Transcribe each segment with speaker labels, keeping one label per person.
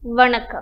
Speaker 1: வணக்கம்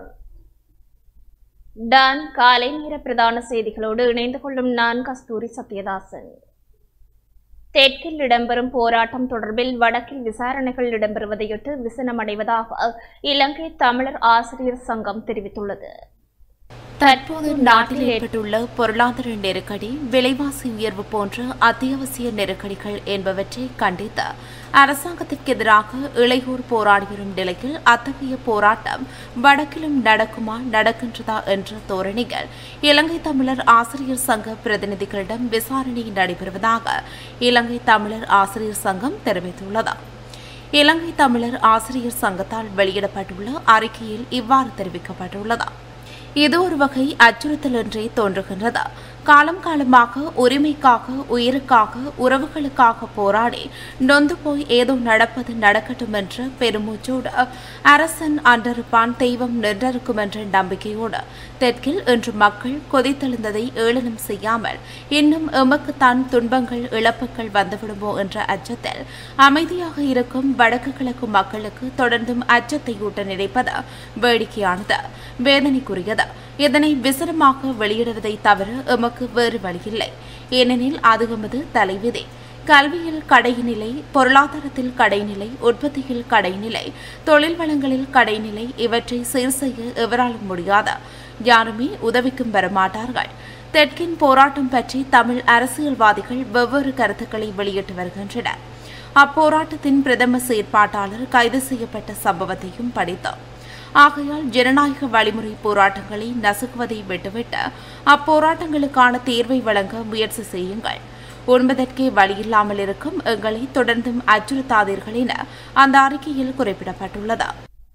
Speaker 1: டான் காலை நேர பிரதான செய்திகளோடு இணைந்து கொள்ளும் நான் கஸ்தூரி சத்யதாசன் தெற்கில் இடம்பெறும் போராட்டம் தொடர்பில் வடக்கில் விசாரணைகள் இடம்பெறுவதையொட்டு விசனமடைவதாக இலங்கை தமிழர் ஆசிரியர் சங்கம் தெரிவித்துள்ளது
Speaker 2: தற்போது நாட்டில் ஏற்பட்டுள்ள பொருளாதார நெருக்கடி விலைவாசி உயர்வு போன்ற அத்தியாவசிய நெருக்கடிகள் என்பவற்றை கண்டித்து அரசாங்கத்திற்கு எதிராக இளையோர் போராடி வரும் நிலையில் அத்தகைய போராட்டம் வடக்கிலும் நடக்குமா நடக்கின்றதா என்ற தோரணிகள் இலங்கை தமிழர் ஆசிரியர் சங்க பிரதிநிதிகளிடம் விசாரணை நடைபெறுவதாக இலங்கை தமிழர் ஆசிரியர் சங்கம் தெரிவித்துள்ளது இலங்கை தமிழர் ஆசிரியர் சங்கத்தால் வெளியிடப்பட்டுள்ள அறிக்கையில் இவ்வாறு தெரிவிக்கப்பட்டுள்ளது இது ஒரு வகை அச்சுறுத்தல் என்றே தோன்றுகின்றது காலம் காலமாக உரிமைக்காக உயிருக்காக உறவுகளுக்காக போராடி நொந்து போய் ஏதோ நடப்பது நடக்கட்டும் என்ற பெருமூச்சோடு அரசன் அன்றறுப்பான் தெய்வம் நின்றறுக்கும் என்ற நம்பிக்கையோடு தெற்கில் இன்று மக்கள் கொதித்தெழுந்ததை ஏளனம் செய்யாமல் இன்னும் எமக்குத்தான் துன்பங்கள் இழப்புகள் வந்துவிடுமோ என்ற அச்சத்தில் அமைதியாக இருக்கும் வடக்கு கிழக்கு மக்களுக்கு தொடர்ந்தும் அச்சத்தை ஊட்ட நினைப்பது வேடிக்கையானது வேதனைக்குரியது இதனை விசனமாக வெளியிடுவதை தவிர எமக்கு வேறு வழியில்லை ஏனெனில் அது எமது தலைவிதி கல்வியில் கடைநிலை பொருளாதாரத்தில் கடைநிலை உற்பத்தியில் கடைநிலை தொழில் வளங்களில் கடைநிலை இவற்றை சீர் செய்ய எவராலும் முடியாது யாருமே உதவிக்கும் வரமாட்டார்கள் தெற்கின் போராட்டம் பற்றி தமிழ் அரசியல்வாதிகள் வெவ்வேறு கருத்துக்களை வெளியிட்டு வருகின்றனர் அப்போராட்டத்தின் பிரதம செயற்பாட்டாளர் கைது செய்யப்பட்ட சம்பவத்தையும் படித்தோம் ஆகையால் ஜனநாயக வழிமுறை போராட்டங்களை நசுக்குவதை விட்டுவிட்டு அப்போராட்டங்களுக்கான தேர்வை வழங்க முயற்சி செய்யுங்கள் உண்பதற்கே வழியில்லாமல் இருக்கும் எங்களை தொடர்ந்தும் அச்சுறுத்தாதீர்கள் என அந்த அறிக்கையில் குறிப்பிடப்பட்டுள்ளது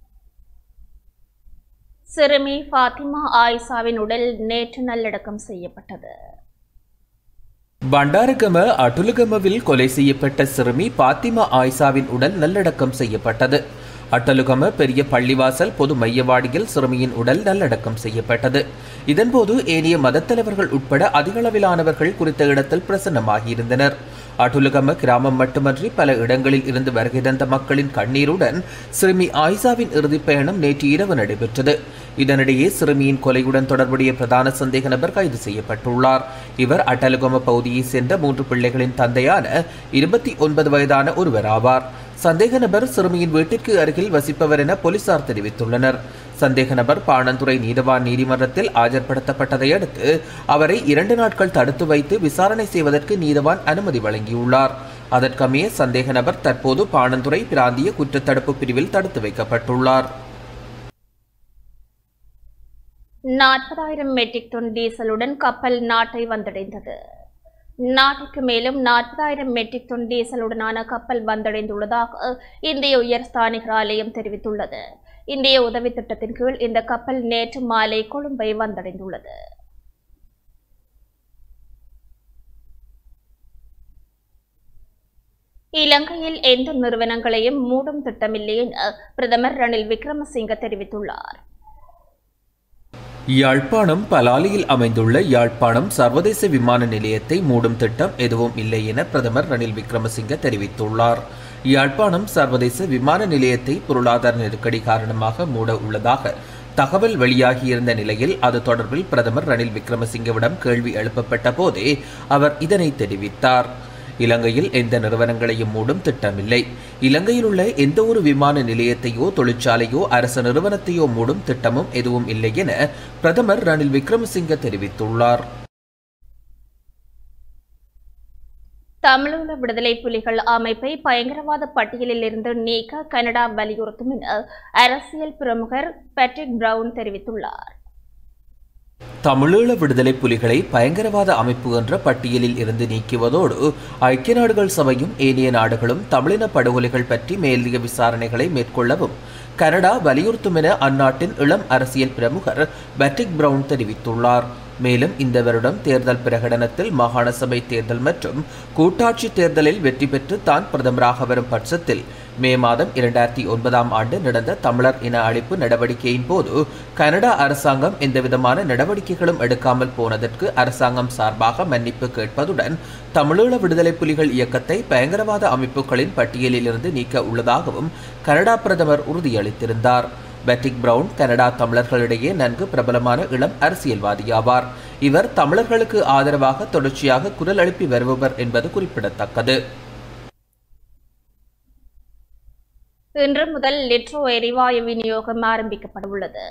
Speaker 1: சிறுமி ஃபாத்திமா ஆயிஷாவின் உடல் நேற்று நல்லடக்கம் செய்யப்பட்டது
Speaker 3: பண்டாரகம அட்டுலுகமவில் கொலை செய்யப்பட்ட சிறுமி பாத்திமா ஆயிஷாவின் உடல் நல்லடக்கம் செய்யப்பட்டது அட்டலுகம பெரிய பள்ளிவாசல் பொது மையவாடியில் சிறுமியின் உடல் நல்லடக்கம் செய்யப்பட்டது இதன்போது ஏனைய மதத்தலைவர்கள் உட்பட அதிகளவிலானவர்கள் குறித்த இடத்தில் பிரசன்னமாகியிருந்தனர் அட்டுலுகம கிராமம் மட்டுமன்றி பல இடங்களில் இருந்து வருகை தந்த மக்களின் கண்ணீருடன் சிறுமி ஆயிஷாவின் இறுதிப் பயணம் நேற்று இரவு நடைபெற்றது இதனிடையே சிறுமியின் கொலையுடன் தொடர்புடைய பிரதான சந்தேக நபர் கைது செய்யப்பட்டுள்ளார் இவர் அட்டலுகம பகுதியைச் சேர்ந்த மூன்று பிள்ளைகளின் தந்தையான இருபத்தி ஒன்பது வயதான ஒருவர் ஆவார் சந்தேக நபர் சிறுமியின் வீட்டிற்கு அருகில் வசிப்பவர் என போலீசார் தெரிவித்துள்ளனர் சந்தேக நபர் பாணந்துறை நீதவான் நீதிமன்றத்தில் ஆஜர்படுத்தப்பட்டதை அடுத்து அவரை இரண்டு நாட்கள் தடுத்து வைத்து விசாரணை செய்வதற்கு நீதவான் அனுமதி வழங்கியுள்ளார் அதற்கமைய சந்தேக நபர் தற்போது பாணந்துறை பிராந்திய குற்றத்தடுப்பு பிரிவில் தடுத்து வைக்கப்பட்டுள்ளார்
Speaker 1: நாற்பதாயிரம் மெட்ரிக் டன் டீசலுடன் கப்பல் நாட்டை வந்தடைந்தது நாட்டிற்கு மேலும் நாற்பதாயிரம் மெட்ரிக் டன் டீசலுடனான கப்பல் வந்தடைந்துள்ளதாக இந்திய உயர்ஸ்தானிகர் ஆலயம் தெரிவித்துள்ளது இந்திய உதவி திட்டத்தின் கீழ் இந்த கப்பல் நேற்று மாலை கொழும்பை வந்தடைந்துள்ளது இலங்கையில் எந்த நிறுவனங்களையும் மூடும் திட்டமில்லை என பிரதமர் ரணில் விக்ரமசிங்க தெரிவித்துள்ளார்
Speaker 3: யாழ்ப்பாணம் பலாலியில் அமைந்துள்ள யாழ்ப்பாணம் சர்வதேச விமான நிலையத்தை மூடும் திட்டம் எதுவும் இல்லை என பிரதமர் ரணில் விக்ரமசிங்க தெரிவித்துள்ளார் யாழ்ப்பாணம் சர்வதேச விமான நிலையத்தை பொருளாதார நெருக்கடி காரணமாக மூட உள்ளதாக தகவல் வெளியாகியிருந்த நிலையில் அது தொடர்பில் பிரதமர் ரணில் விக்ரமசிங்கவிடம் கேள்வி எழுப்பப்பட்ட போதே அவர் இதனை தெரிவித்தார் இலங்கையில் எந்த நிறுவனங்களையும் மூடும் திட்டமில்லை இலங்கையில் உள்ள எந்த ஒரு விமான நிலையத்தையோ தொழிற்சாலையோ அரசு நிறுவனத்தையோ மூடும் திட்டமும் எதுவும் இல்லை என பிரதமர் ரணில் விக்ரமசிங்க தெரிவித்துள்ளார்
Speaker 1: தமிழீழ விடுதலை புலிகள் அமைப்பை பயங்கரவாத பட்டியலில் இருந்து நீக்க கனடா வலியுறுத்தும் என அரசியல் பிரமுகர் பேட்ரிக் பிரவுன் தெரிவித்துள்ளார்
Speaker 3: தமிழீழ விடுதலை புலிகளை பயங்கரவாத அமைப்பு என்ற பட்டியலில் இருந்து நீக்குவதோடு ஐக்கிய நாடுகள் சபையும் ஏனைய நாடுகளும் தமிழின படுகொலைகள் பற்றி மேலதிக விசாரணைகளை மேற்கொள்ளவும் கனடா வலியுறுத்தும் என அந்நாட்டின் இளம் அரசியல் பிரமுகர் பேட்ரிக் பிரவுன் தெரிவித்துள்ளார் மேலும் இந்த வருடம் தேர்தல் பிரகடனத்தில் மாகாண சபை தேர்தல் மற்றும் கூட்டாட்சி தேர்தலில் வெற்றி பெற்று தான் பிரதமராக வரும் பட்சத்தில் மே மாதம் இரண்டாயிரத்தி ஒன்பதாம் ஆண்டு நடந்த தமிழர் இன அழிப்பு நடவடிக்கையின் போது கனடா அரசாங்கம் எந்தவிதமான நடவடிக்கைகளும் எடுக்காமல் போனதற்கு அரசாங்கம் சார்பாக மன்னிப்பு கேட்பதுடன் தமிழீழ விடுதலை புலிகள் இயக்கத்தை பயங்கரவாத அமைப்புகளின் பட்டியலில் இருந்து நீக்க உள்ளதாகவும் கனடா பிரதமர் உறுதியளித்திருந்தார் பெட்டிக் பிரவுன் கனடா தமிழர்களிடையே நன்கு பிரபலமான இளம் அரசியல்வாதி ஆவார் இவர் தமிழர்களுக்கு ஆதரவாக தொடர்ச்சியாக குரல் எழுப்பி வருபவர் என்பது குறிப்பிடத்தக்கது
Speaker 1: இன்று முதல் லிட்ரோ எரிவாயு விநியோகம் ஆரம்பிக்கப்பட உள்ளது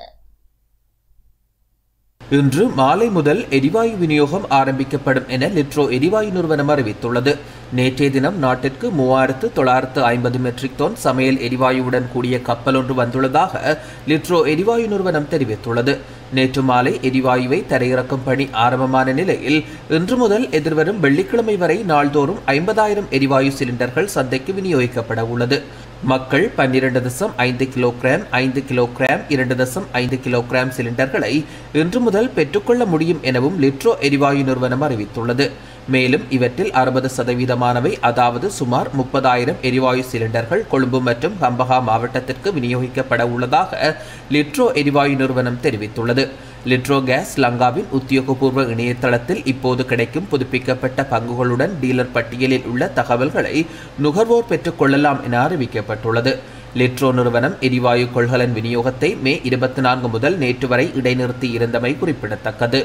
Speaker 3: இன்று மாலை முதல் எரிவாயு விநியோகம் ஆரம்பிக்கப்படும் என லிட்ரோ எரிவாயு நிறுவனம் அறிவித்துள்ளது நேற்றைய தினம் நாட்டிற்கு மூவாயிரத்து தொள்ளாயிரத்து ஐம்பது மெட்ரிக் டன் சமையல் எரிவாயுவுடன் கூடிய கப்பல் ஒன்று வந்துள்ளதாக லிட்ரோ எரிவாயு நிறுவனம் தெரிவித்துள்ளது நேற்று மாலை எரிவாயுவை தரையிறக்கும் பணி ஆரம்பமான நிலையில் இன்று முதல் எதிர்வரும் வெள்ளிக்கிழமை வரை நாள்தோறும் ஐம்பதாயிரம் எரிவாயு சிலிண்டர்கள் சந்தைக்கு விநியோகிக்கப்பட உள்ளது மக்கள் பன்னிரண்டு தசம் ஐந்து கிலோகிராம் ஐந்து கிலோகிராம் இரண்டு தசம் ஐந்து கிலோகிராம் சிலிண்டர்களை இன்று முதல் பெற்றுக்கொள்ள முடியும் எனவும் லிட்ரோ எரிவாயு நிறுவனம் அறிவித்துள்ளது மேலும் இவற்றில் அறுபது சதவீதமானவை அதாவது சுமார் முப்பதாயிரம் எரிவாயு சிலிண்டர்கள் கொழும்பு மற்றும் கம்பஹா மாவட்டத்திற்கு விநியோகிக்கப்பட உள்ளதாக லிட்ரோ எரிவாயு நிறுவனம் தெரிவித்துள்ளது லிட்ரோ கேஸ் லங்காவின் உத்தியோகபூர்வ இணையதளத்தில் இப்போது கிடைக்கும் புதுப்பிக்கப்பட்ட பங்குகளுடன் டீலர் பட்டியலில் உள்ள தகவல்களை நுகர்வோர் பெற்றுக் கொள்ளலாம் என அறிவிக்கப்பட்டுள்ளது லிட்ரோ நிறுவனம் எரிவாயு கொள்கலன் விநியோகத்தை மே இருபத்தி நான்கு முதல் நேற்று வரை இடைநிறுத்தி இருந்தமை குறிப்பிடத்தக்கது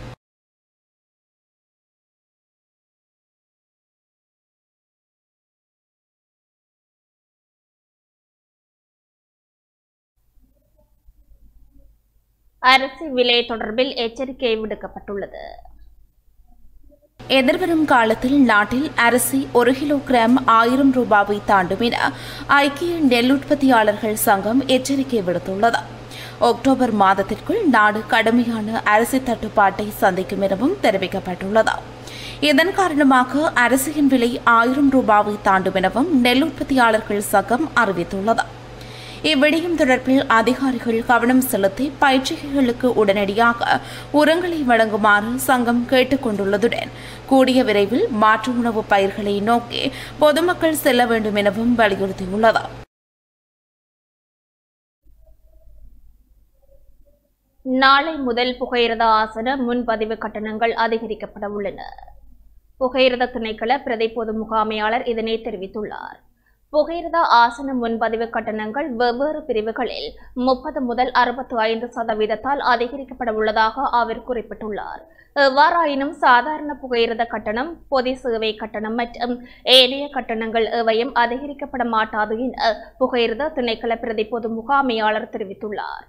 Speaker 1: அரிசி விலை தொடர்பில் எச்சரிக்கை விடுக்கப்பட்டுள்ளது
Speaker 2: எதிர்வரும் காலத்தில் நாட்டில் அரிசி ஒரு கிலோகிராம் ஆயிரம் ரூபாவை தாண்டும் என ஐக்கிய நெல் உற்பத்தியாளர்கள் சங்கம் எச்சரிக்கை விடுத்துள்ளது அக்டோபர் மாதத்திற்குள் நாடு கடுமையான அரிசி தட்டுப்பாட்டை சந்திக்கும் எனவும் தெரிவிக்கப்பட்டுள்ளது இதன் காரணமாக அரிசியின் விலை ஆயிரம் ரூபாவை தாண்டும் எனவும் நெல் உற்பத்தியாளர்கள் சங்கம் அறிவித்துள்ளது இவ்விடயம் தொடர்பில் அதிகாரிகள் கவனம் செலுத்தி பயிற்சிகளுக்கு உடனடியாக உரங்களை வழங்குமாறு சங்கம் கேட்டுக் கொண்டுள்ளதுடன் கூடிய விரைவில் மாற்று உணவு பயிர்களை நோக்கி பொதுமக்கள் செல்ல வேண்டும் எனவும் வலியுறுத்தியுள்ளது
Speaker 1: நாளை முதல் புகையிரத ஆசன முன்பதிவு கட்டணங்கள் அதிகரிக்கப்பட உள்ளன புகையிரத திணைக்கள பிரதி பொது முகாமையாளர் இதனை தெரிவித்துள்ளார் புகையிரத ஆசன முன்பதிவு கட்டணங்கள் வெவ்வேறு பிரிவுகளில் முப்பது முதல் அறுபத்து ஐந்து சதவீதத்தால் அதிகரிக்கப்பட உள்ளதாக அவர் குறிப்பிட்டுள்ளார் எவ்வாறாயினும் சாதாரண புகையிரத கட்டணம் பொது சேவை கட்டணம் மற்றும் ஏனைய கட்டணங்கள் எவையும் அதிகரிக்கப்பட மாட்டாது என புகையிரத திணைக்கள பிரதி பொது முகாமையாளர் தெரிவித்துள்ளார்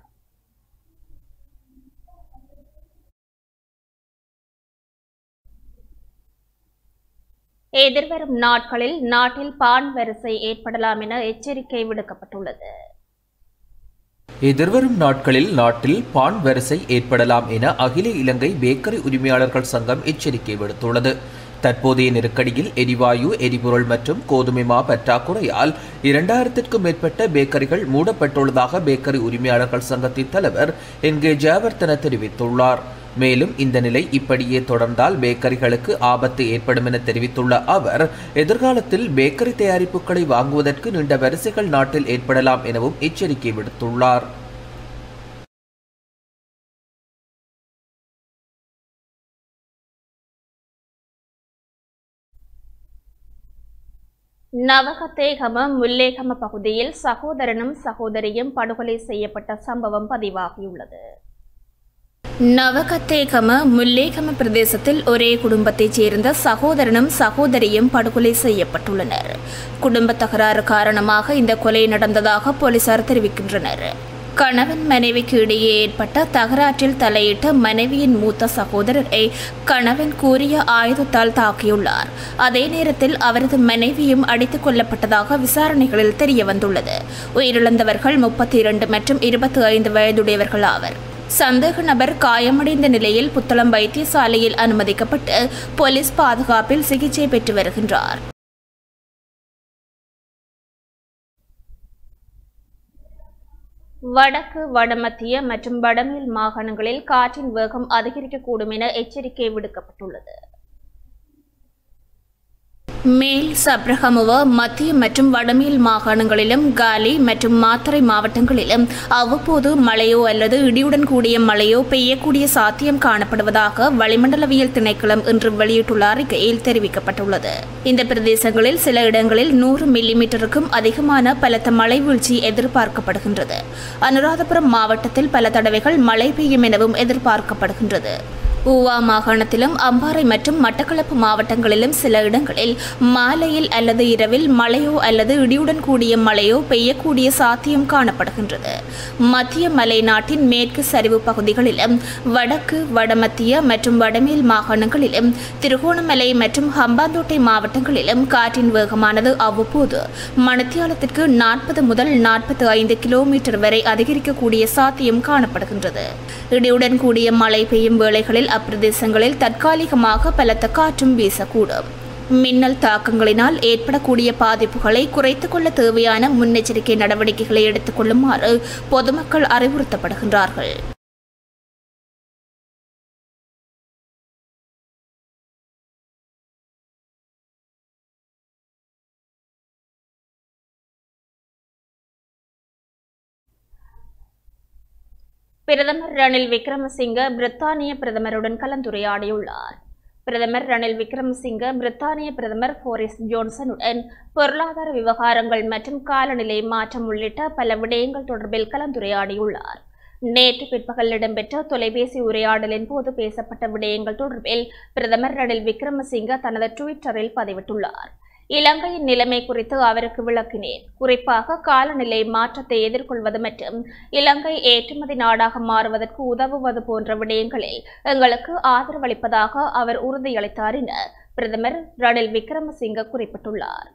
Speaker 1: எதிர்வரும் நாட்களில் நாட்டில் பான் வரிசை ஏற்படலாம் என எச்சரிக்கை விடுக்கப்பட்டுள்ளது
Speaker 3: எதிர்வரும் நாட்களில் நாட்டில் பான் வரிசை ஏற்படலாம் என அகில இலங்கை பேக்கரி உரிமையாளர்கள் சங்கம் எச்சரிக்கை விடுத்துள்ளது தற்போதைய நெருக்கடியில் எரிவாயு எரிபொருள் மற்றும் கோதுமை மா பற்றாக்குறையால் இரண்டாயிரத்திற்கும் மேற்பட்ட பேக்கரிகள் மூடப்பட்டுள்ளதாக பேக்கரி உரிமையாளர்கள் சங்கத்தின் தலைவர் என் கே ஜெயவர்தன தெரிவித்துள்ளார் மேலும் இந்த நிலை இப்படியே தொடர்ந்தால் பேக்கரிகளுக்கு ஆபத்து ஏற்படும் என தெரிவித்துள்ள அவர் எதிர்காலத்தில் பேக்கரி தயாரிப்புகளை வாங்குவதற்கு நீண்ட வரிசைகள் நாட்டில் ஏற்படலாம் எனவும் எச்சரிக்கை விடுத்துள்ளார்
Speaker 1: நவகத்தேகம முல்லேகம பகுதியில் சகோதரனும் சகோதரியும் படுகொலை செய்யப்பட்ட சம்பவம் பதிவாகியுள்ளது நவகத்தேகம முல்லேகம பிரதேசத்தில் ஒரே குடும்பத்தைச் சேர்ந்த சகோதரனும் சகோதரியும் படுகொலை செய்யப்பட்டுள்ளனர் குடும்ப தகராறு காரணமாக இந்த கொலை நடந்ததாக போலீசார் தெரிவிக்கின்றனர் கணவன் மனைவிக்கு இடையே ஏற்பட்ட தகராற்றில் தலையிட்ட மனைவியின் மூத்த சகோதரரை கணவன் கூறிய ஆயுதத்தால் தாக்கியுள்ளார் அதே நேரத்தில் அவரது மனைவியும் அடித்துக் கொல்லப்பட்டதாக விசாரணைகளில் தெரிய வந்துள்ளது உயிரிழந்தவர்கள் முப்பத்தி இரண்டு மற்றும் இருபத்தி ஐந்து வயதுடையவர்கள் ஆவர் சந்தேக நபர் காயமடைந்த நிலையில் புத்தளம் வைத்தியசாலையில் அனுமதிக்கப்பட்டு போலீஸ் பாதுகாப்பில் சிகிச்சை பெற்று வருகின்றார் வடக்கு வடமத்திய மற்றும் வடமேல் மாகாணங்களில் காற்றின் வேகம் அதிகரிக்கக்கூடும் என எச்சரிக்கை விடுக்கப்பட்டுள்ளது மேல் சப்ரகமுவ மத்திய மற்றும் வடமேல் மாகாணங்களிலும் காலி மற்றும் மாத்தறை மாவட்டங்களிலும் அவ்வப்போது மழையோ அல்லது இடியுடன் கூடிய மழையோ பெய்யக்கூடிய சாத்தியம் காணப்படுவதாக வளிமண்டலவியல் திணைக்களம் இன்று வெளியிட்டுள்ள அறிக்கையில் தெரிவிக்கப்பட்டுள்ளது இந்த பிரதேசங்களில் சில இடங்களில் நூறு மில்லிமீட்டருக்கும் அதிகமான பலத்த மழை வீழ்ச்சி எதிர்பார்க்கப்படுகின்றது அனுராதபுரம் மாவட்டத்தில் பல தடவைகள் மழை பெய்யும் எனவும் எதிர்பார்க்கப்படுகின்றது ஊவா மாகாணத்திலும் அம்பாறை மற்றும் மட்டக்களப்பு மாவட்டங்களிலும் சில இடங்களில் மாலையில் அல்லது இரவில் மழையோ அல்லது இடியுடன் கூடிய மழையோ பெய்யக்கூடிய சாத்தியம் காணப்படுகின்றது மத்திய மலை நாட்டின் மேற்கு சரிவு பகுதிகளிலும் வடக்கு வடமத்திய மற்றும் வடமேல் மாகாணங்களிலும் திருகோணமலை மற்றும் ஹம்பாந்தோட்டை மாவட்டங்களிலும் காற்றின் வேகமானது அவ்வப்போது மணித்தியாலத்திற்கு நாற்பது முதல் நாற்பத்தி ஐந்து கிலோமீட்டர் வரை அதிகரிக்கக்கூடிய சாத்தியம் காணப்படுகின்றது இடியுடன் கூடிய மழை பெய்யும் வேளைகளில் அப்பிரதேசங்களில் தற்காலிகமாக பலத்த காற்றும் வீசக்கூடும் மின்னல் தாக்கங்களினால் ஏற்படக்கூடிய பாதிப்புகளை குறைத்துக் கொள்ள தேவையான முன்னெச்சரிக்கை நடவடிக்கைகளை எடுத்துக் கொள்ளுமாறு பொதுமக்கள் அறிவுறுத்தப்படுகின்றார்கள் பிரதமர் ரணில் விக்ரமசிங்க பிரித்தானிய பிரதமருடன் கலந்துரையாடியுள்ளார் பிரதமர் ரணில் விக்ரமசிங்க பிரித்தானிய பிரதமர் போரிஸ் ஜோன்சனுடன் பொருளாதார விவகாரங்கள் மற்றும் காலநிலை மாற்றம் உள்ளிட்ட பல விடயங்கள் தொடர்பில் கலந்துரையாடியுள்ளார் நேற்று பிற்பகல் இடம்பெற்ற தொலைபேசி உரையாடலின் போது பேசப்பட்ட விடயங்கள் தொடர்பில் பிரதமர் ரணில் விக்ரமசிங்க தனது டுவிட்டரில் பதிவிட்டுள்ளார் இலங்கையின் நிலைமை குறித்து அவருக்கு விளக்கினேன் குறிப்பாக காலநிலை மாற்றத்தை எதிர்கொள்வது மற்றும் இலங்கை ஏற்றுமதி நாடாக மாறுவதற்கு உதவுவது போன்ற விடயங்களில் எங்களுக்கு ஆதரவளிப்பதாக அவர் உறுதியளித்தார் என பிரதமர் ரணில் விக்ரமசிங்க குறிப்பிட்டுள்ளார்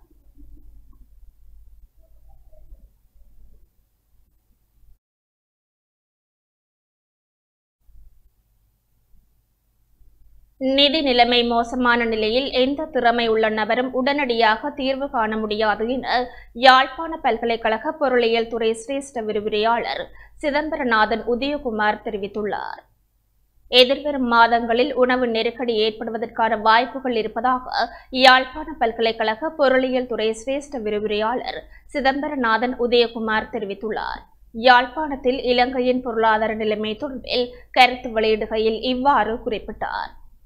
Speaker 1: நிதி நிலைமை மோசமான நிலையில் எந்த திறமை உள்ள நபரும் உடனடியாக தீர்வு காண முடியாது என யாழ்ப்பாண பல்கலைக்கழக பொருளியல் துறை சிரேஷ்ட விரிவுரையாளர் சிதம்பரநாதன் உதயகுமார் தெரிவித்துள்ளார் எதிர்வரும் மாதங்களில் உணவு நெருக்கடி ஏற்படுவதற்கான வாய்ப்புகள் இருப்பதாக யாழ்ப்பாண பல்கலைக்கழக பொருளியல் துறை சிரேஷ்ட விரிவுரையாளர் சிதம்பரநாதன் உதயகுமார் தெரிவித்துள்ளார் யாழ்ப்பாணத்தில் இலங்கையின் பொருளாதார நிலைமை தொடர்பில் கருத்து வெளியிடுகையில் இவ்வாறு குறிப்பிட்டார்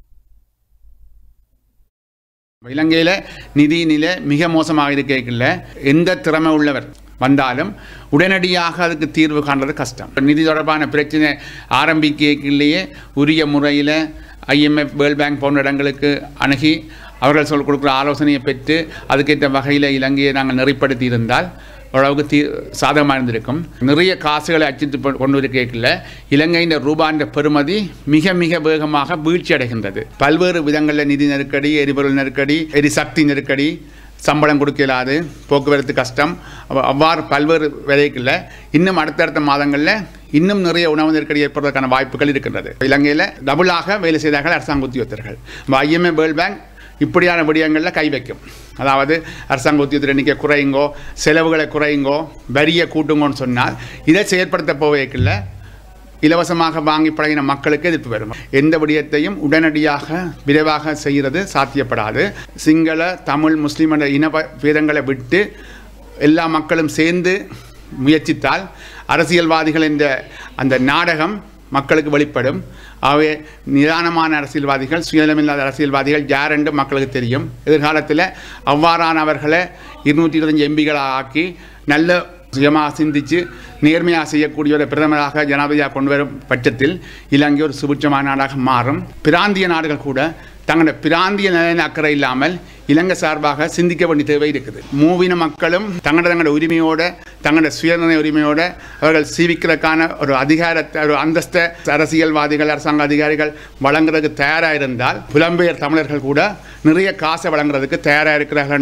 Speaker 4: இலங்கையில் நிதி நிலை மிக மோசமாக இருக்கல எந்த திறமை உள்ளவர் வந்தாலும் உடனடியாக அதுக்கு தீர்வு காண்றது கஷ்டம் நிதி தொடர்பான பிரச்சனை ஆரம்பிக்கையிலேயே உரிய முறையில் ஐஎம்எஃப் வேர்ல்ட் பேங்க் போன்ற இடங்களுக்கு அணுகி அவர்கள் சொல் கொடுக்குற ஆலோசனையை பெற்று அதுக்கேற்ற வகையில் இலங்கையை நாங்கள் நெறிப்படுத்தி இருந்தால் ஓரளவுக்கு தீ சாதகமாக இருந்திருக்கும் நிறைய காசுகளை அச்சித்து கொ- கொண்டு இருக்கையில் இலங்கையின் ரூபான்ற பெறுமதி மிக மிக வேகமாக வீழ்ச்சி அடைகின்றது பல்வேறு விதங்களில் நிதி நெருக்கடி எரிபொருள் நெருக்கடி எரிசக்தி நெருக்கடி சம்பளம் கொடுக்க இயலாது போக்குவரத்து கஷ்டம் அவ்- அவ்வாறு பல்வேறு விதைகளில் இன்னும் அடுத்தடுத்த மாதங்களில் இன்னும் நிறைய உணவு நெருக்கடி ஏற்படுவதற்கான வாய்ப்புகள் இருக்கின்றது இலங்கையில் டபுளாக வேலை செய்தார்கள் அரசாங்க உத்தியோகத்தர்கள் ஐஎம்ஏ வேர்ல்ட் பேங்க் இப்படியான விடயங்களில் கை வைக்கும் அதாவது அரசாங்க உத்தியோகத்தில் எண்ணிக்கை குறையுங்கோ செலவுகளை குறையுங்கோ வரியை கூட்டுங்கோன்னு சொன்னால் இதை செயற்படுத்த போவேக்கில் இலவசமாக வாங்கி பழகின மக்களுக்கு எதிர்ப்பு வரும் எந்த விடயத்தையும் உடனடியாக விரைவாக செய்கிறது சாத்தியப்படாது சிங்கள தமிழ் முஸ்லீம் என்ற இன ப- பேதங்களை விட்டு எல்லா மக்களும் சேர்ந்து முயற்சித்தால் அரசியல்வாதிகள் என்ற அந்த நாடகம் மக்களுக்கு வெளிப்படும் ஆகவே நிதானமான அரசியல்வாதிகள் சுயநலமில்லாத அரசியல்வாதிகள் யார் என்று மக்களுக்கு தெரியும் எதிர்காலத்தில் அவ்வாறானவர்களை இருநூற்றி இருபத்தஞ்சு எம்பிகளாக ஆக்கி நல்ல சுயமாக சிந்தித்து நேர்மையாக செய்யக்கூடிய ஒரு பிரதமராக ஜனாதிபதியாக கொண்டு வரும் பட்சத்தில் இலங்கை ஒரு சுபிட்சமான நாடாக மாறும் பிராந்திய நாடுகள் கூட தங்களோட பிராந்திய நலன் அக்கறை இல்லாமல் இலங்கை சார்பாக சிந்திக்க வேண்டிய தேவை இருக்குது மூவின மக்களும் தங்களோட தங்களோட உரிமையோட தங்களோட சுயநிர்ணய உரிமையோட அவர்கள் சீவிக்கிறதுக்கான ஒரு அதிகாரத்தை ஒரு அந்தஸ்தை அரசியல்வாதிகள் அரசாங்க அதிகாரிகள் வழங்குறதுக்கு தயாராக இருந்தால் புலம்பெயர் தமிழர்கள் கூட நிறைய காசை வழங்குறதுக்கு தயாராக இருக்கிறார்கள்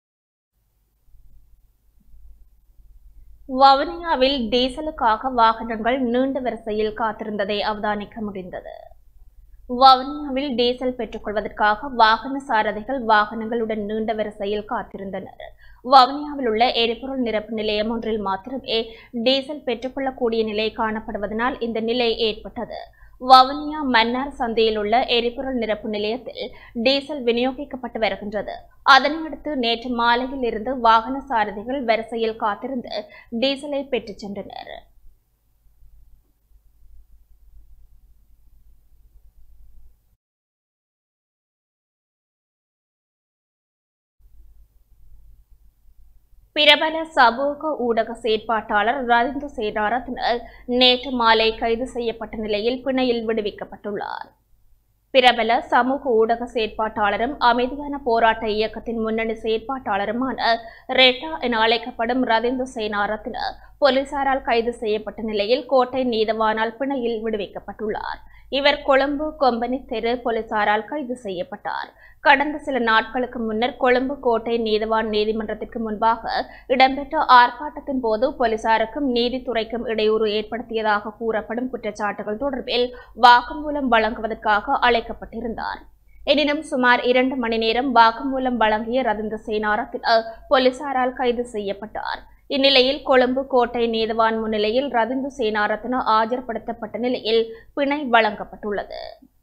Speaker 1: வவுனியாவில் டீசலுக்காக வாகனங்கள் நீண்ட வரிசையில் காத்திருந்ததை அவதானிக்க முடிந்தது வவுனியாவில் டீசல் பெற்றுக்கொள்வதற்காக வாகன சாரதிகள் வாகனங்களுடன் நீண்ட வரிசையில் காத்திருந்தனர் வவுனியாவில் உள்ள எரிபொருள் நிரப்பு நிலையம் ஒன்றில் மாத்திரமே டீசல் பெற்றுக்கொள்ளக்கூடிய நிலை காணப்படுவதனால் இந்த நிலை ஏற்பட்டது வவுனியா மன்னார் சந்தையில் உள்ள எரிபொருள் நிரப்பு நிலையத்தில் டீசல் விநியோகிக்கப்பட்டு வருகின்றது அதனையடுத்து நேற்று மாலையில் இருந்து வாகன சாரதிகள் வரிசையில் காத்திருந்து டீசலை பெற்றுச் சென்றனர் பிரபல சமூக ஊடக செயற்பாட்டாளர் ரவிந்து சேனாரத்ன நேற்று மாலை கைது செய்யப்பட்ட நிலையில் பிணையில் விடுவிக்கப்பட்டுள்ளார் பிரபல சமூக ஊடக செயற்பாட்டாளரும் அமைதியான போராட்ட இயக்கத்தின் முன்னணி செயற்பாட்டாளருமான ரெட்டா என அழைக்கப்படும் ரவிந்து சேனாரத்ன போலீசாரால் கைது செய்யப்பட்ட நிலையில் கோட்டை நீதவானால் பிணையில் விடுவிக்கப்பட்டுள்ளார் இவர் கொழும்பு கொம்பனி தெரு போலீசாரால் கைது செய்யப்பட்டார் கடந்த சில நாட்களுக்கு முன்னர் கொழும்பு கோட்டை நீதவான் நீதிமன்றத்திற்கு முன்பாக இடம்பெற்ற ஆர்ப்பாட்டத்தின் போது போலீசாருக்கும் நீதித்துறைக்கும் இடையூறு ஏற்படுத்தியதாக கூறப்படும் குற்றச்சாட்டுகள் தொடர்பில் வாக்குமூலம் வழங்குவதற்காக அழைக்கப்பட்டிருந்தார் எனினும் சுமார் இரண்டு மணி நேரம் வாக்குமூலம் வழங்கிய ரவிந்த சேனாரத்தின் போலீசாரால் கைது செய்யப்பட்டார் இந்நிலையில் கொழும்பு கோட்டை நீதவான் முன்னிலையில் ரவிந்து சேனாரத்ன ஆஜர்படுத்தப்பட்ட நிலையில் பிணை வழங்கப்பட்டுள்ளது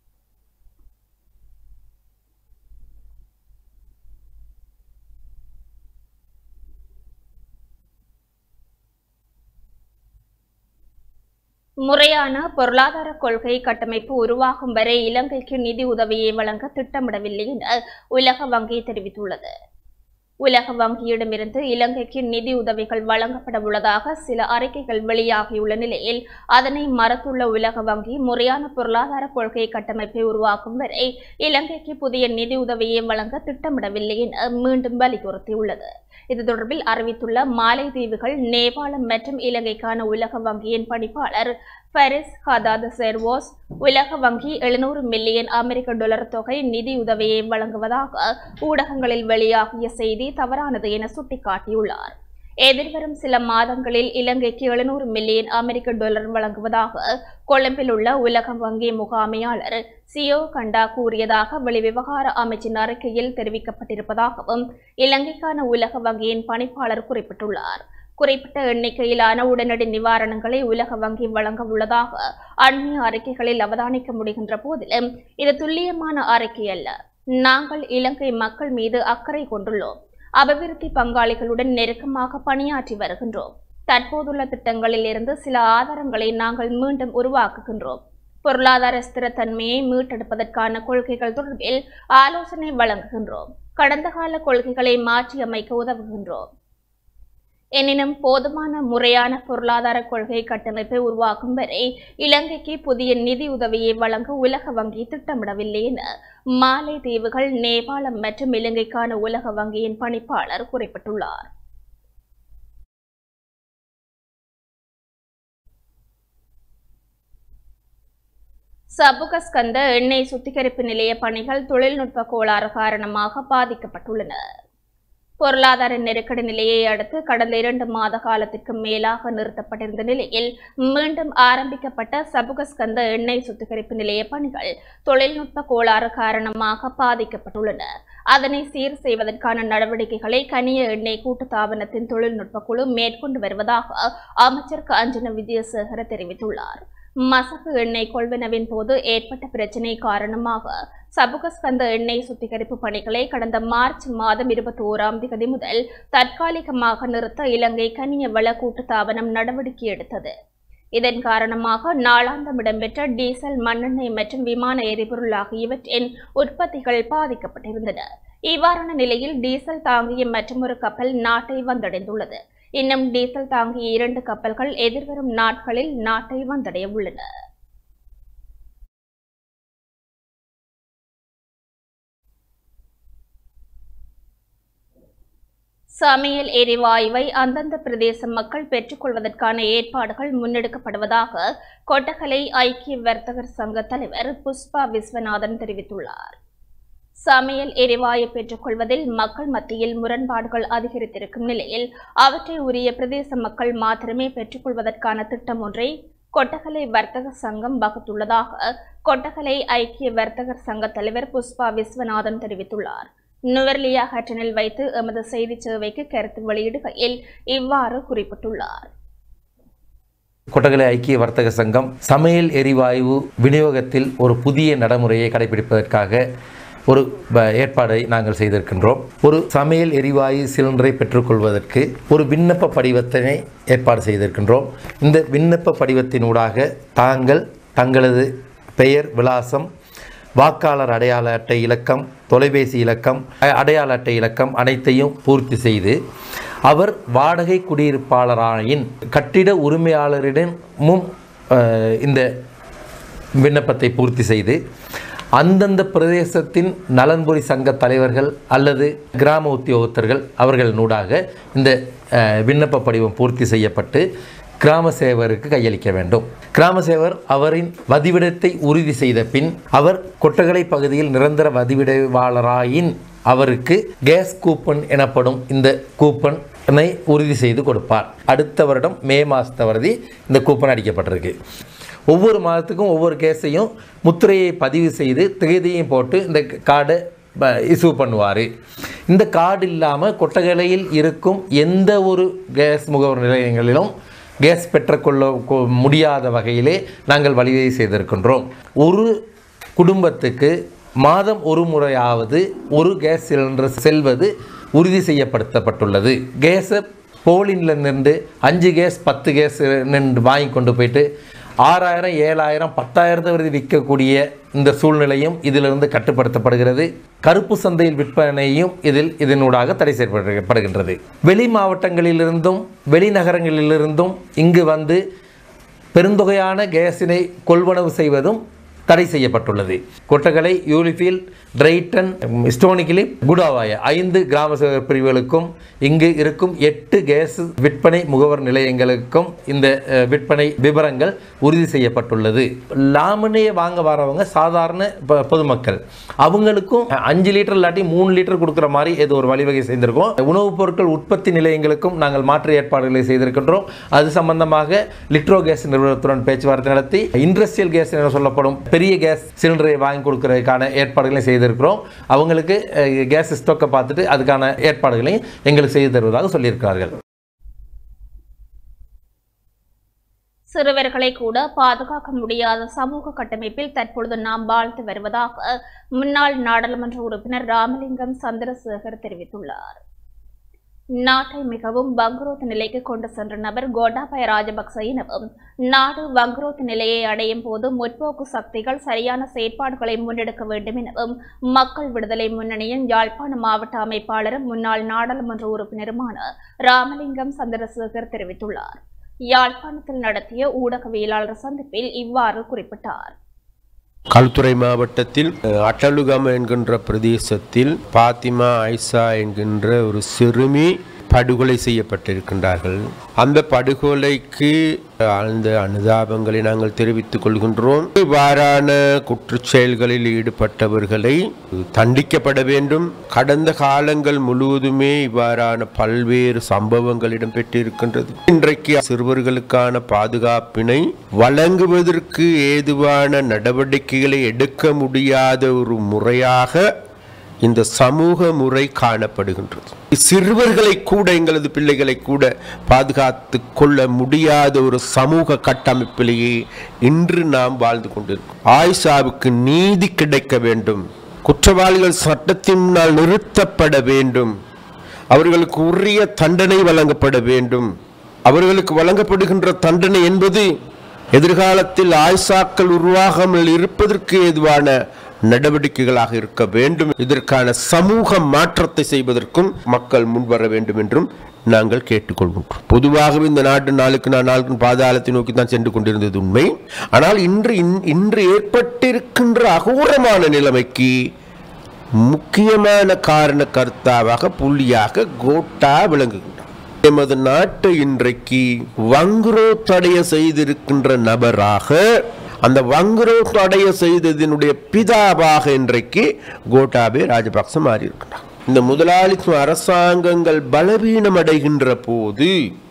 Speaker 1: முறையான பொருளாதார கொள்கை கட்டமைப்பு உருவாகும் வரை இலங்கைக்கு நிதி உதவியை வழங்க திட்டமிடவில்லை என உலக வங்கி தெரிவித்துள்ளது உலக வங்கியிடமிருந்து இலங்கைக்கு நிதி உதவிகள் வழங்கப்பட உள்ளதாக சில அறிக்கைகள் வெளியாகியுள்ள நிலையில் அதனை மறுத்துள்ள உலக வங்கி முறையான பொருளாதார கொள்கை கட்டமைப்பை உருவாக்கும் வரை இலங்கைக்கு புதிய நிதி உதவியை வழங்க திட்டமிடவில்லை என மீண்டும் வலியுறுத்தியுள்ளது இது தொடர்பில் அறிவித்துள்ள மாலைதீவுகள் நேபாளம் மற்றும் இலங்கைக்கான உலக வங்கியின் பணிப்பாளர் பாரிஸ் ஹதாத் செர்வோஸ் உலக வங்கி எழுநூறு மில்லியன் அமெரிக்க டாலர் தொகை நிதியுதவியை வழங்குவதாக ஊடகங்களில் வெளியாகிய செய்தி தவறானது என சுட்டிக்காட்டியுள்ளார் எதிர்வரும் சில மாதங்களில் இலங்கைக்கு எழுநூறு மில்லியன் அமெரிக்க டாலர் வழங்குவதாக கொழும்பில் உள்ள உலக வங்கி முகாமையாளர் சியோ கண்டா கூறியதாக வெளிவிவகார அமைச்சின் அறிக்கையில் தெரிவிக்கப்பட்டிருப்பதாகவும் இலங்கைக்கான உலக வங்கியின் பணிப்பாளர் குறிப்பிட்டுள்ளார் குறிப்பிட்ட எண்ணிக்கையிலான உடனடி நிவாரணங்களை உலக வங்கி வழங்க உள்ளதாக அண்மைய அறிக்கைகளில் அவதானிக்க முடிகின்ற போதிலும் இது துல்லியமான அறிக்கை அல்ல நாங்கள் இலங்கை மக்கள் மீது அக்கறை கொண்டுள்ளோம் அபிவிருத்தி பங்காளிகளுடன் நெருக்கமாக பணியாற்றி வருகின்றோம் தற்போதுள்ள திட்டங்களில் இருந்து சில ஆதாரங்களை நாங்கள் மீண்டும் உருவாக்குகின்றோம் பொருளாதார ஸ்திரத்தன்மையை மீட்டெடுப்பதற்கான கொள்கைகள் தொடர்பில் ஆலோசனை வழங்குகின்றோம் கடந்த கால கொள்கைகளை மாற்றியமைக்க உதவுகின்றோம் எனினும் போதுமான முறையான பொருளாதார கொள்கை கட்டமைப்பை உருவாக்கும் வரை இலங்கைக்கு புதிய நிதி உதவியை வழங்க உலக வங்கி திட்டமிடவில்லை என மாலை தீவுகள் நேபாளம் மற்றும் இலங்கைக்கான உலக வங்கியின் பணிப்பாளர் குறிப்பிட்டுள்ளார் சபுகஸ்கந்த எண்ணெய் சுத்திகரிப்பு நிலைய பணிகள் தொழில்நுட்ப கோளாறு காரணமாக பாதிக்கப்பட்டுள்ளன பொருளாதார நெருக்கடி நிலையை அடுத்து கடந்த இரண்டு மாத காலத்திற்கு மேலாக நிறுத்தப்பட்டிருந்த நிலையில் மீண்டும் ஆரம்பிக்கப்பட்ட சபுகஸ்கந்த எண்ணெய் சுத்திகரிப்பு நிலைய பணிகள் தொழில்நுட்ப கோளாறு காரணமாக பாதிக்கப்பட்டுள்ளன அதனை சீர் செய்வதற்கான நடவடிக்கைகளை கனிய எண்ணெய் கூட்டுத்தாபனத்தின் தொழில்நுட்ப குழு மேற்கொண்டு வருவதாக அமைச்சர் காஞ்சன விஜயசேகர தெரிவித்துள்ளார் மசகு எண்ணெய் கொள்வனவின் போது ஏற்பட்ட பிரச்சினை காரணமாக சபுகஸ்கந்த எண்ணெய் சுத்திகரிப்பு பணிகளை கடந்த மார்ச் மாதம் இருபத்தி ஓராம் தேதி முதல் தற்காலிகமாக நிறுத்த இலங்கை கனிய வள கூட்டுத்தாபனம் நடவடிக்கை எடுத்தது இதன் காரணமாக நாளாந்தம் இடம்பெற்ற டீசல் மண்ணெண்ணெய் மற்றும் விமான எரிபொருள் ஆகியவற்றின் உற்பத்திகள் பாதிக்கப்பட்டிருந்தன இவ்வாறான நிலையில் டீசல் தாங்கிய மற்றொரு கப்பல் நாட்டை வந்தடைந்துள்ளது இன்னும் டீசல் தாங்கிய இரண்டு கப்பல்கள் எதிர்வரும் நாட்களில் நாட்டை வந்தடைய உள்ளன சமையல் எரிவாயுவை அந்தந்த பிரதேச மக்கள் பெற்றுக்கொள்வதற்கான ஏற்பாடுகள் முன்னெடுக்கப்படுவதாக கொட்டகலை ஐக்கிய வர்த்தகர் சங்க தலைவர் புஷ்பா விஸ்வநாதன் தெரிவித்துள்ளார் சமையல் எரிவாயு பெற்றுக்கொள்வதில் மக்கள் மத்தியில் முரண்பாடுகள் அதிகரித்திருக்கும் நிலையில் அவற்றை உரிய பிரதேச மக்கள் மாத்திரமே பெற்றுக்கொள்வதற்கான திட்டம் ஒன்றை கொட்டகலை வர்த்தக சங்கம் வகுத்துள்ளதாக கொட்டகலை ஐக்கிய வர்த்தகர் சங்க தலைவர் புஷ்பா விஸ்வநாதன் தெரிவித்துள்ளார் நுவர்லியா ஹட்டனில் வைத்து எமது செய்தி சேவைக்கு கருத்து வெளியிடுகையில் இவ்வாறு குறிப்பிட்டுள்ளார்
Speaker 5: கொட்டகலை ஐக்கிய வர்த்தக சங்கம் சமையல் எரிவாயு விநியோகத்தில் ஒரு புதிய நடைமுறையை கடைபிடிப்பதற்காக ஒரு ப- ஏற்பாடை நாங்கள் செய்திருக்கின்றோம் ஒரு சமையல் எரிவாயு சிலிண்டரை பெற்றுக்கொள்வதற்கு ஒரு விண்ணப்ப படிவத்தினை ஏற்பாடு செய்திருக்கின்றோம் இந்த விண்ணப்ப படிவத்தினூடாக தாங்கள் தங்களது பெயர் விலாசம் வாக்காளர் அடையாள அட்டை இலக்கம் தொலைபேசி இலக்கம் அ- அடையாள அட்டை இலக்கம் அனைத்தையும் பூர்த்தி செய்து அவர் வாடகை குடியிருப்பாளராயின் கட்டிட உரிமையாளரிடமும் அஹ், இந்த விண்ணப்பத்தை பூர்த்தி செய்து அந்தந்த பிரதேசத்தின் நலன்புரி சங்க தலைவர்கள் அல்லது கிராம உத்தியோகத்தர்கள் அவர்களினூடாக இந்த அஹ், விண்ணப்ப படிவம் பூர்த்தி செய்யப்பட்டு கிராம சேவருக்கு கையளிக்க வேண்டும் கிராம சேவர் அவரின் வதிவிடத்தை உறுதி செய்த பின் அவர் கொட்டகலை பகுதியில் நிரந்தர வதிவிடவாளராயின் அவருக்கு கேஸ் கூப்பன் எனப்படும் இந்த கூப்பனை உறுதி செய்து கொடுப்பார் அடுத்த வருடம் மே மாதத்தவரதி இந்த கூப்பன் அடிக்கப்பட்டிருக்கு ஒவ்வொரு மாதத்துக்கும் ஒவ்வொரு கேஸையும் முத்திரையை பதிவு செய்து தேதியையும் போட்டு இந்த கார்டை இஷ்யூ பண்ணுவார் இந்த கார்டு இல்லாமல் கொட்டகலையில் இருக்கும் எந்த ஒரு கேஸ் முகவர் நிலையங்களிலும் கேஸ் பெற்றுக்கொள்ள கொ- முடியாத வகையிலே நாங்கள் வழிவகை செய்திருக்கின்றோம் ஒரு குடும்பத்துக்கு மாதம் ஒரு முறையாவது ஒரு கேஸ் சிலிண்டர் செல்வது உறுதி செய்யப்படுத்தப்பட்டுள்ளது கேஸை போலின்ல நின்று அஞ்சு கேஸ் பத்து கேஸ் நின்று வாங்கி கொண்டு போயிட்டு ஆறாயிரம் ஏழாயிரம் பத்தாயிரத்தை வரை விற்கக்கூடிய இந்த சூழ்நிலையும் இதிலிருந்து கட்டுப்படுத்தப்படுகிறது கருப்பு சந்தையில் விற்பனையும் இதில் இதனூடாக தடை செய்யப்படுகின்றது வெளி மாவட்டங்களிலிருந்தும் வெளிநகரங்களிலிருந்தும் இங்கு வந்து பெருந்தொகையான கேஸினை கொள்வனவு செய்வதும் தடை செய்யப்பட்டுள்ளது கொட்டகலை யூலிஃபீல் டிரைட்டன் ஸ்டோனிகிலி குடாவாய ஐந்து கிராம சேவை பிரிவுகளுக்கும் இங்கு இருக்கும் எட்டு கேஸ் விற்பனை முகவர் நிலையங்களுக்கும் இந்த அஹ், விற்பனை விவரங்கள் உறுதி செய்யப்பட்டுள்ளது லாமினையை வாங்க வரவங்க சாதாரண ப- பொதுமக்கள் அவங்களுக்கும் அஞ்சு லிட்டர் இல்லாட்டி மூணு லிட்டர் கொடுக்குற மாதிரி ஏதோ ஒரு வழிவகை செய்திருக்கோம் உணவுப் பொருட்கள் உற்பத்தி நிலையங்களுக்கும் நாங்கள் மாற்று ஏற்பாடுகளை செய்திருக்கின்றோம் அது சம்பந்தமாக லிட்ரோ கேஸ் நிறுவனத்துடன் பேச்சுவார்த்தை நடத்தி இண்டஸ்ட்ரியல் கேஸ் என சொல்லப்படும் பெரிய கேஸ் சிலிண்டரை வாங்கி கொடுக்கறதுக்கான ஏற்பாடுகளை செய்திருக்கிறோம் அவங்களுக்கு அஹ், கேஸ் ஸ்டோக்கை பார்த்துட்டு அதுக்கான ஏற்பாடுகளையும் எங்களுக்கு செய்து தருவதாக சொல்லியிருக்கிறார்கள்
Speaker 1: சிறுவர்களை கூட பாதுகாக்க முடியாத சமூக கட்டமைப்பில் தற்பொழுது நாம் வாழ்ந்து வருவதாக முன்னாள் நாடாளுமன்ற உறுப்பினர் ராமலிங்கம் சந்திரசேகர் தெரிவித்துள்ளார் நாட்டை மிகவும் வங்குரோத்து நிலைக்கு கொண்டு சென்ற நபர் கோட்டாபய ராஜபக்ச எனவும் நாடு வங்குரோத்து நிலையை அடையும் போது முற்போக்கு சக்திகள் சரியான செயற்பாடுகளை முன்னெடுக்க வேண்டும் எனவும் மக்கள் விடுதலை முன்னணியின் யாழ்ப்பாண மாவட்ட அமைப்பாளரும் முன்னாள் நாடாளுமன்ற உறுப்பினருமான ராமலிங்கம் சந்திரசேகர் தெரிவித்துள்ளார் யாழ்ப்பாணத்தில் நடத்திய ஊடகவியலாளர் சந்திப்பில் இவ்வாறு குறிப்பிட்டார்
Speaker 6: களுத்துறை மாவட்டத்தில் அஹ், அட்டலுகம் என்கின்ற பிரதேசத்தில் பாத்திமா ஐசா என்கின்ற ஒரு சிறுமி படுகொலை செய்யப்பட்டிருக்கின்றார்கள் அந்த படுகொலைக்கு ஆழ்ந்த அனுதாபங்களை நாங்கள் தெரிவித்துக் கொள்கின்றோம் இவ்வாறான குற்றச் செயல்களில் ஈடுபட்டவர்களை தண்டிக்கப்பட வேண்டும் கடந்த காலங்கள் முழுவதுமே இவ்வாறான பல்வேறு சம்பவங்கள் இடம்பெற்றிருக்கின்றது இன்றைக்கு சிறுவர்களுக்கான பாதுகாப்பினை வழங்குவதற்கு ஏதுவான நடவடிக்கைகளை எடுக்க முடியாத ஒரு முறையாக இந்த சமூக முறை காணப்படுகின்றது சிறுவர்களை கூட எங்களது பிள்ளைகளை கூட பாதுகாத்து கொள்ள முடியாத ஒரு சமூக கட்டமைப்பிலேயே இன்று நாம் வாழ்ந்து கொண்டிருக்கோம் ஆயிஷாவுக்கு நீதி கிடைக்க வேண்டும் குற்றவாளிகள் சட்டத்தின் முன்னால் நிறுத்தப்பட வேண்டும் அவர்களுக்கு உரிய தண்டனை வழங்கப்பட வேண்டும் அவர்களுக்கு வழங்கப்படுகின்ற தண்டனை என்பது எதிர்காலத்தில் ஆய்சாக்கள் உருவாகாமல் இருப்பதற்கு ஏதுவான நடவடிக்கைகளாக இருக்க வேண்டும் இதற்கான சமூக மாற்றத்தை செய்வதற்கும் மக்கள் முன்வர வேண்டும் என்றும் நாங்கள் கேட்டுக்கொள்கின்றோம் பொதுவாகவே இந்த நாட்டு நாளுக்கு நாள் நாளுக்கு பாதாளத்தை நோக்கி தான் சென்று கொண்டிருந்தது உண்மை ஆனால் இன்று இன்- இன்று ஏற்பட்டிருக்கின்ற அகோரமான நிலைமைக்கு முக்கியமான காரண கர்த்தாவாக புள்ளியாக கோட்டா விளங்குகின்றார் எமது நாட்டை இன்றைக்கு வங்குரோ தடைய செய்திருக்கின்ற நபராக அந்த வங்குரோ தடைய செய்ததினுடைய பிதாவாக இன்றைக்கு கோட்டாபே ராஜபக்ச மாறி இருக்கின்றார் இந்த முதலாளித்துவ அரசாங்கங்கள் பலவீனம் அடைகின்ற போது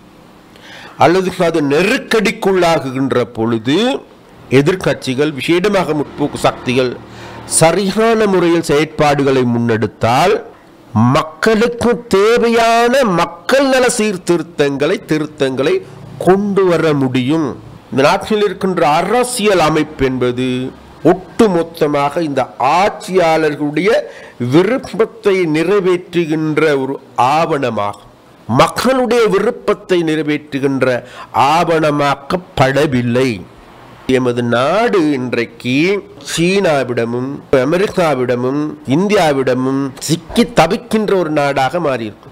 Speaker 6: அல்லது அது நெருக்கடிக்குள்ளாகுகின்ற பொழுது எதிர்க்கட்சிகள் விசேடமாக முற்போக்கு சக்திகள் சரியான முறையில் செயற்பாடுகளை முன்னெடுத்தால் மக்களுக்கு தேவையான மக்கள் நல சீர்திருத்தங்களை திருத்தங்களை கொண்டு வர முடியும் இந்த நாட்டில் இருக்கின்ற அரசியல் அமைப்பு என்பது ஒட்டுமொத்தமாக இந்த ஆட்சியாளர்களுடைய விருப்பத்தை நிறைவேற்றுகின்ற ஒரு ஆவணமாகும் மக்களுடைய விருப்பத்தை நிறைவேற்றுகின்ற ஆவணமாக்கப்படவில்லை எமது நாடு இன்றைக்கு சீனாவிடமும் அமெரிக்காவிடமும் இந்தியாவிடமும் சிக்கி தவிக்கின்ற ஒரு நாடாக மாறியிருக்கு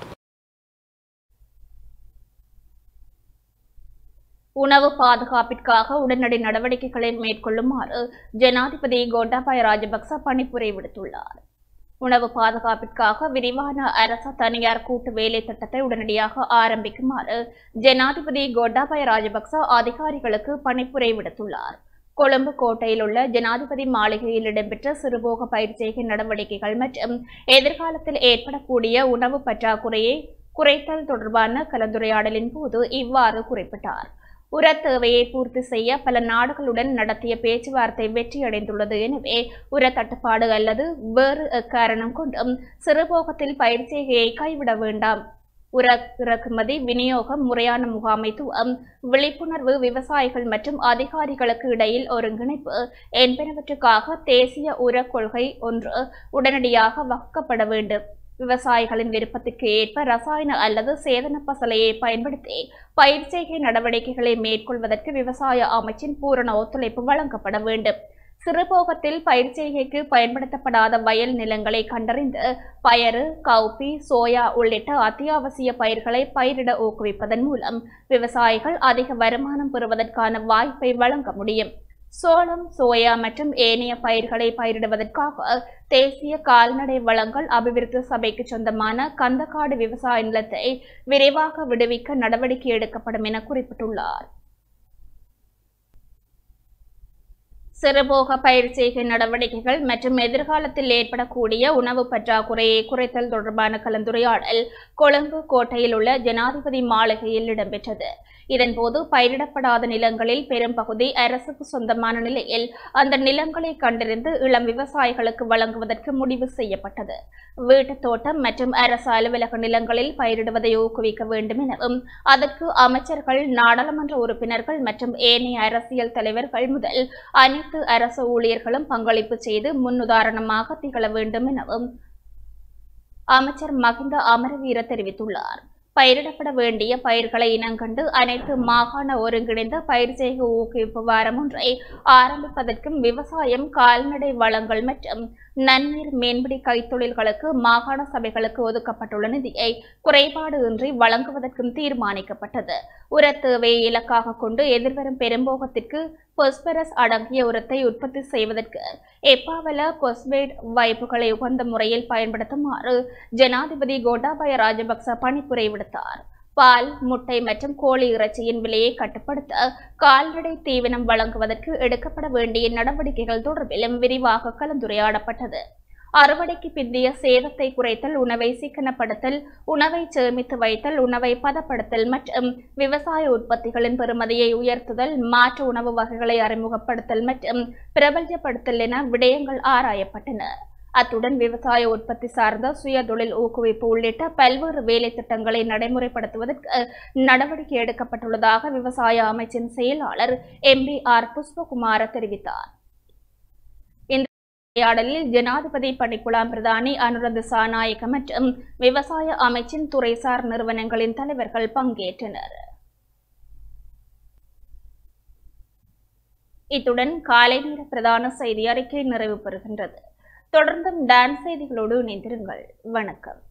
Speaker 1: உணவு பாதுகாப்பிற்காக உடனடி நடவடிக்கைகளை மேற்கொள்ளுமாறு ஜனாதிபதி கோட்டாபாய ராஜபக்ச பணிப்புரை விடுத்துள்ளார் உணவு பாதுகாப்பிற்காக விரிவான அரச தனியார் கூட்டு வேலை திட்டத்தை உடனடியாக ஆரம்பிக்குமாறு ஜனாதிபதி கோட்டாபாய ராஜபக்ச அதிகாரிகளுக்கு பணிப்புரை விடுத்துள்ளார் கொழும்பு கோட்டையில் உள்ள ஜனாதிபதி மாளிகையில் இடம்பெற்ற சிறுபோக பயிற்சிகை நடவடிக்கைகள் மற்றும் எதிர்காலத்தில் ஏற்படக்கூடிய உணவு பற்றாக்குறையை குறைத்தல் தொடர்பான கலந்துரையாடலின் போது இவ்வாறு குறிப்பிட்டார் உர தேவையை பூர்த்தி செய்ய பல நாடுகளுடன் நடத்திய பேச்சுவார்த்தை வெற்றியடைந்துள்ளது எனவே உர தட்டுப்பாடு அல்லது வேறு காரணம் கொண்டும் சிறுபோகத்தில் பயிற்சிகையை கைவிட வேண்டாம் உர இறக்குமதி விநியோகம் முறையான முகாமைத்துவம் விழிப்புணர்வு விவசாயிகள் மற்றும் அதிகாரிகளுக்கு இடையில் ஒருங்கிணைப்பு என்பனவற்றுக்காக தேசிய உர கொள்கை ஒன்று உடனடியாக வகுக்கப்பட வேண்டும் விவசாயிகளின் விருப்பத்திற்கு ஏற்ப ரசாயன அல்லது சேதன பசலையை பயன்படுத்தி பயிர்ச்செய்கை நடவடிக்கைகளை மேற்கொள்வதற்கு விவசாய அமைச்சின் பூரண ஒத்துழைப்பு வழங்கப்பட வேண்டும் சிறுபோகத்தில் பயிர்ச்செய்கைக்கு பயன்படுத்தப்படாத வயல் நிலங்களை கண்டறிந்து பயறு கவுப்பி சோயா உள்ளிட்ட அத்தியாவசிய பயிர்களை பயிரிட ஊக்குவிப்பதன் மூலம் விவசாயிகள் அதிக வருமானம் பெறுவதற்கான வாய்ப்பை வழங்க முடியும் சோளம் சோயா மற்றும் ஏனைய பயிர்களை பயிரிடுவதற்காக தேசிய கால்நடை வளங்கள் அபிவிருத்தி சபைக்கு சொந்தமான கந்தக்காடு விவசாய நிலத்தை விரைவாக விடுவிக்க நடவடிக்கை எடுக்கப்படும் என குறிப்பிட்டுள்ளார் சிறுபோக பயிர் செய்கை நடவடிக்கைகள் மற்றும் எதிர்காலத்தில் ஏற்படக்கூடிய உணவு பற்றாக்குறையை குறைத்தல் தொடர்பான கலந்துரையாடல் கொழும்பு கோட்டையில் உள்ள ஜனாதிபதி மாளிகையில் இடம்பெற்றது இதன்போது பயிரிடப்படாத நிலங்களில் பெரும்பகுதி அரசுக்கு சொந்தமான நிலையில் அந்த நிலங்களை கண்டறிந்து இளம் விவசாயிகளுக்கு வழங்குவதற்கு முடிவு செய்யப்பட்டது வீட்டுத் தோட்டம் மற்றும் அரசு அலுவலக நிலங்களில் பயிரிடுவதை ஊக்குவிக்க வேண்டும் எனவும் அதற்கு அமைச்சர்கள் நாடாளுமன்ற உறுப்பினர்கள் மற்றும் ஏனைய அரசியல் தலைவர்கள் முதல் அனைத்து அரசு ஊழியர்களும் பங்களிப்பு செய்து முன்னுதாரணமாக திகழ வேண்டும் எனவும் அமைச்சர் மகிந்த அமரவீர தெரிவித்துள்ளார் பயிரிடப்பட வேண்டிய பயிர்களை இனங்கண்டு அனைத்து மாகாண ஒருங்கிணைந்த பயிர் செய்கை ஊக்குவிப்பு வாரம் ஒன்றை ஆரம்பிப்பதற்கும் விவசாயம் கால்நடை வளங்கள் மற்றும் நன்னீர் மீன்பிடி கைத்தொழில்களுக்கு மாகாண சபைகளுக்கு ஒதுக்கப்பட்டுள்ள நிதியை குறைபாடு இன்றி வழங்குவதற்கும் தீர்மானிக்கப்பட்டது உர தேவையை இலக்காக கொண்டு எதிர்வரும் பெரும்போகத்திற்கு பொஸ்பரஸ் அடங்கிய உரத்தை உற்பத்தி செய்வதற்கு எப்பாவல பொஸ்பேட் வாய்ப்புகளை உகந்த முறையில் பயன்படுத்துமாறு ஜனாதிபதி கோட்டாபய ராஜபக்ச பணிப்புரை விடுத்தார் பால் முட்டை மற்றும் கோழி இறைச்சியின் விலையை கட்டுப்படுத்த கால்நடை தீவனம் வழங்குவதற்கு எடுக்கப்பட வேண்டிய நடவடிக்கைகள் தொடர்பிலும் விரிவாக கலந்துரையாடப்பட்டது அறுவடைக்கு பிந்தைய சேதத்தை குறைத்தல் உணவை சிக்கனப்படுத்தல் உணவை சேமித்து வைத்தல் உணவை பதப்படுத்தல் மற்றும் விவசாய உற்பத்திகளின் பெறுமதியை உயர்த்துதல் மாற்று உணவு வகைகளை அறிமுகப்படுத்தல் மற்றும் பிரபல்யப்படுத்தல் என விடயங்கள் ஆராயப்பட்டன அத்துடன் விவசாய உற்பத்தி சார்ந்த சுய தொழில் ஊக்குவிப்பு உள்ளிட்ட பல்வேறு வேலை திட்டங்களை நடைமுறைப்படுத்துவதற்கு நடவடிக்கை எடுக்கப்பட்டுள்ளதாக விவசாய அமைச்சின் செயலாளர் எம் பி ஆர் புஷ்பகுமார தெரிவித்தார் இந்த உரையாடலில் ஜனாதிபதி பணிக்குழாம் பிரதானி அனுரத் சாநாயக்க மற்றும் விவசாய அமைச்சின் துறைசார் நிறுவனங்களின் தலைவர்கள் பங்கேற்றனர் இத்துடன் காலை நேர பிரதான செய்தி அறிக்கை நிறைவு பெறுகின்றது தொடர்ந்தும் டான்ஸ் செய்திகளோடு இணைந்திருங்கள் வணக்கம்